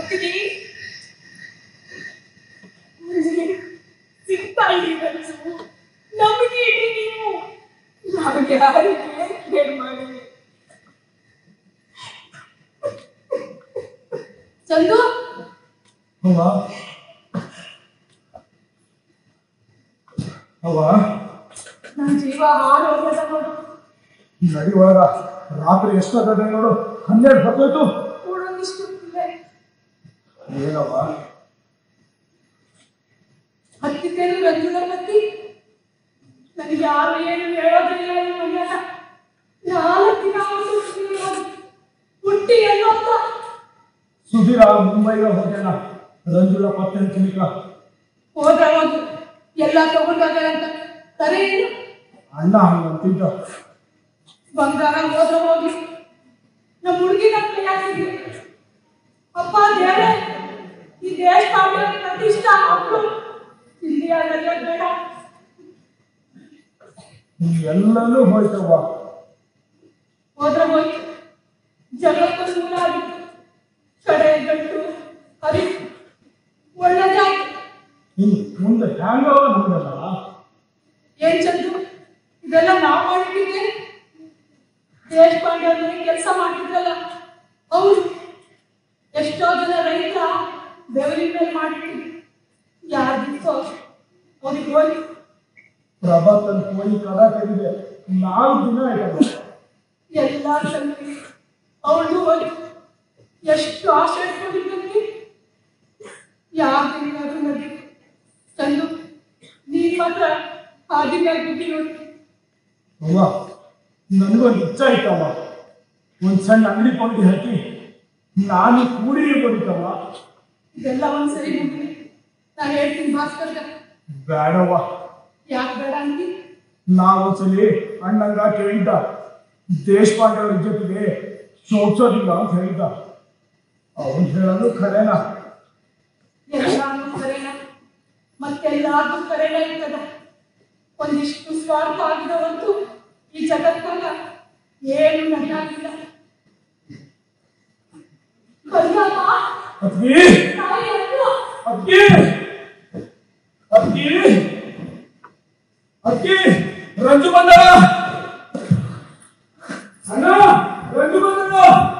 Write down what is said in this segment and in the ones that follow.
ಅತ್ತಿಗೆ ನನಗೆ ಸಿಗ್ತಾ ಇದ್ದೀರಲ್ಸು ನಮಗೆ ಇಡಿ ನೀವು ನಮಗೆ ಯಾರಿಗೆ ಕೇಳಿ ಮಾಡಿ ಚಂದು ಅವ್ವ ಅವ್ವ ನನ್ನ ಜೀವ ಹಾಳು ಹೋಗ್ಯದ ನೋಡು ನಡಿ ಒಳಗ ರಾತ್ರಿ ಎಷ್ಟಾಗದೆ ನೋಡು ಹನ್ನೆರಡು ಹತ್ತೋಯ್ತು ಕೂಡೊಂದಿಷ್ಟು ಇಲ್ಲ ಏನವ್ವ ಹತ್ತಿದ್ದೇನೆ ರಂಜುನ ಪತಿ ನನಗೆ ಯಾರು ಏನು ಹೇಳೋದಿಲ್ಲ ಈ ಮನೆಯಲ್ಲ ನಾಲ್ಕು ದಿನ ಆಯ್ತು ಸುಧೀರ್ ಹುಟ್ಟಿ ಎಲ್ಲೋ ಅಂತ ಸುಧೀರ ಮುಂಬೈಗೆ ಹೋಗ್ಯಾನ ರಂಜುಳ ಪತ್ತೆ ತಿನ್ಕ ಹೋದ್ರೆ ಹೋದ್ರು ಎಲ್ಲ ತಗೊಂಡೋಗ್ಯಾರಂತ ಸರಿ ಏನು ಅಣ್ಣ ಹಂಗಂತಿದ್ದ ಬಂಗಾರ ಹೋದ್ರೆ ಹೋಗಿ ನಮ್ಮ ಹುಡುಗಿನ ಯಾಕಿದೆ ಅಪ್ಪ ದೇವರೇ ಈ ದೇಶ ಕಾವ್ಯ ಪ್ರತಿಷ್ಠ ಮಕ್ಕಳು ಇಂಡಿಯಾದಲ್ಲಿ ಬೇಡ ಎಲ್ಲನೂ ಹೋಯ್ತವ್ವ ಹೋದ್ರೆ ಹೋಗಿ ಜಗಳಕ್ಕೂ ಮೂಲ ಆಗಿತ್ತು ಕಡೆ ಗಂಟು ಹರಿ ಒಳ್ಳೇದಾಯ್ತು ಇನ್ ಮುಂದೆ ಹ್ಯಾಂಗವ ನಮ್ದಲ್ಲ ಏನ್ ಚಂದ್ರು ಇದೆಲ್ಲ ನಾವು ಮಾಡಿದ್ದೀವಿ ದೇಶಪಾಂಡೆ ಅವ್ರ ಮನೆ ಕೆಲಸ ಮಾಡಿದ್ರಲ್ಲ ಅವ್ರು ಎಷ್ಟೋ ಜನ ರೈತ ಬೆವರಿನ ಮೇಲೆ ಮಾಡಿದ್ದೀವಿ ಯಾರಿಗಿತ್ತೋ ಅವ್ರಿಗೆ ಹೋಗಿ ಪ್ರಭಾತನ್ ಹೋಗಿ ಕದ ತೆಗಿದೆ ನಾಲ್ಕು ದಿನ ಆಯ್ತಲ್ಲ ಎಲ್ಲ ತಂದ್ವಿ ಅವಳು ಹೋಗಿ ಎಷ್ಟು ಆಸೆ ಇಟ್ಕೊಂಡಿದ್ದಂಗೆ ಯಾಕೆ ಅದು ನದಿ ಚಂದು ನೀನ್ ಮಾತ್ರ ಹಾದಿಗಾಗಿ ಬಿಟ್ಟು ನೋಡಿ ಅವ್ವ ನನಗೊಂದು ಇಚ್ಛೆ ಆಯ್ತವ್ವ ಒಂದ್ ಸಣ್ಣ ಅಂಗಡಿ ಕೊಂಡು ಹಾಕಿ ನಾನು ಕೂಡಿ ಬರೀತವ್ವ ಇದೆಲ್ಲ ಒಂದ್ಸರಿ ಮುಗಿಲಿ ನಾನು ಹೇಳ್ತೀನಿ ಭಾಸ್ಕರ್ಗ ಬೇಡವ್ವ ಯಾಕೆ ಬೇಡ ಅಂತಿ ನಾವು ಒಂದ್ಸಲಿ ಅಣ್ಣಂಗ ಕೇಳಿದ್ದ ದೇಶಪಾಂಡೆ ಅವ್ರ ಜೊತೆಗೆ ಶೋಧಿಸೋದಿಲ್ಲ ಅಂತ ಹೇಳಿದ್ದ ಅವನು ಹೇಳೋದು ಖರೇನಾ ಎಲ್ಲಾನು ಕರೆನ ಮತ್ತೆಲ್ಲಾರ್ದು ಕರೆನ ಇರ್ತದ ಒಂದಿಷ್ಟು ಸ್ವಾರ್ಥ ಆಗಿದವಂತೂ ಈ ಜಗತ್ತಾಗ ಏನು ನಡೆಯಾಗಿಲ್ಲ ಕಲ್ಯಾಣ ಅದ್ಗಿ ತಾಯಿ ಅಲ್ಲ. ಅದ್ಗಿ ಅದ್ಗಿ ಅದ್ಗಿ ರಂಜು ಬಂದ ಅಣ್ಣ ರಂಜು ಬಂದ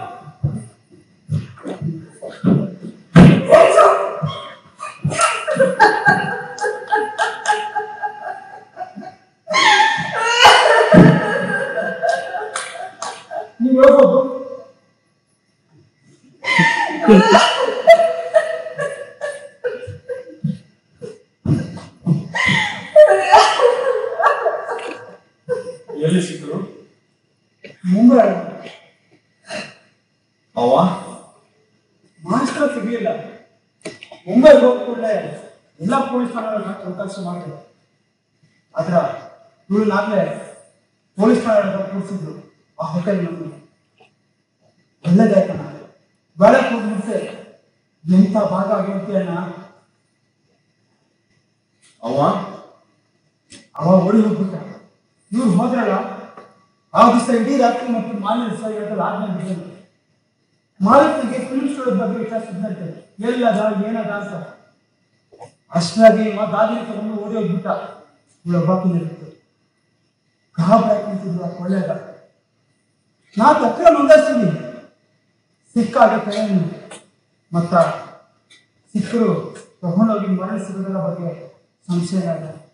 ನೀವು ಹೇಳ್ಬೋದು ಎಲ್ಲಿ ಸಿಕ್ಕರು ಮುಂಬೈ ಅವ ಮಾಸ್ಟರ್ ಸಿಗಲಿಲ್ಲ ಮುಂಬೈಗೆ ಹೋದ ಕೂಡಲೇ ಎಲ್ಲ ಪೊಲೀಸ್ ಠಾಣೆಗಳನ್ನ ಚೌಕಾಸಿ ಮಾಡಿದ್ರು ಆದ್ರ ಇವಳನ್ನಾಗಲೇ ಪೊಲೀಸ್ ಠಾಣೆಗಳನ್ನ ಕೂರಿಸಿದ್ರು ಆ ಹೋಟೆಲ್ ನಮ್ಗೆ ಒಳ್ಳೇದಾಯ್ತಣ್ಣ ಬೆಳಗ್ಗೆ ಹೋಗ್ಬಿಟ್ಟೆ ಎಂಥ ಭಾಗ ಆಗಿರುತ್ತೆ ಅಣ್ಣ ಅವ ಅವ ಓಡಿ ಹೋಗ್ಬಿಟ್ಟ ಇವ್ರು ಹೋದ್ರಲ್ಲ ಆ ದಿವಸ ಇಡೀ ರಾತ್ರಿ ಮತ್ತು ಮಾಲಿನ್ಯ ದಿವಸ ಇವತ್ತಲ್ಲಿ ಆದ್ಮೇಲೆ ಬಿಟ್ಟಿದ್ರು ಮಾಲೀಕನಿಗೆ ಫಿಲ್ಮ್ ಸ್ಟುಡಿಯೋ ಬಗ್ಗೆ ವಿಚಾರಿಸಿದಂತೆ ಎಲ್ಲದ ಏನದ ಅಂತ ಅಷ್ಟಾಗಿ ಮತ್ತೆ ದಾದಿನ ತಗೊಂಡು ಓಡಿ ಹೋಗ್ಬಿಟ್ಟ ಇವಳೊಬ್ಬಾಕಿ ನಿಲ್ಲಿತ್ತು ಗಾಬರಾಗಿ ನಿಂತಿದ್ರು ಆ ಕೊಳ್ಳೆಗ ನಾ ತಕ್ಕ ನೋಂದಾಯಿಸ್ತೀನಿ ಸಿಕ್ಕಾಗ ಕೈಯನ್ನು ಮತ್ತ ಸಿಕ್ಕರು ತಗೊಂಡೋಗಿ ಮರಳಿಸಿರೋದರ ಬಗ್ಗೆ ಸಂಶಯ ಇಲ್ಲ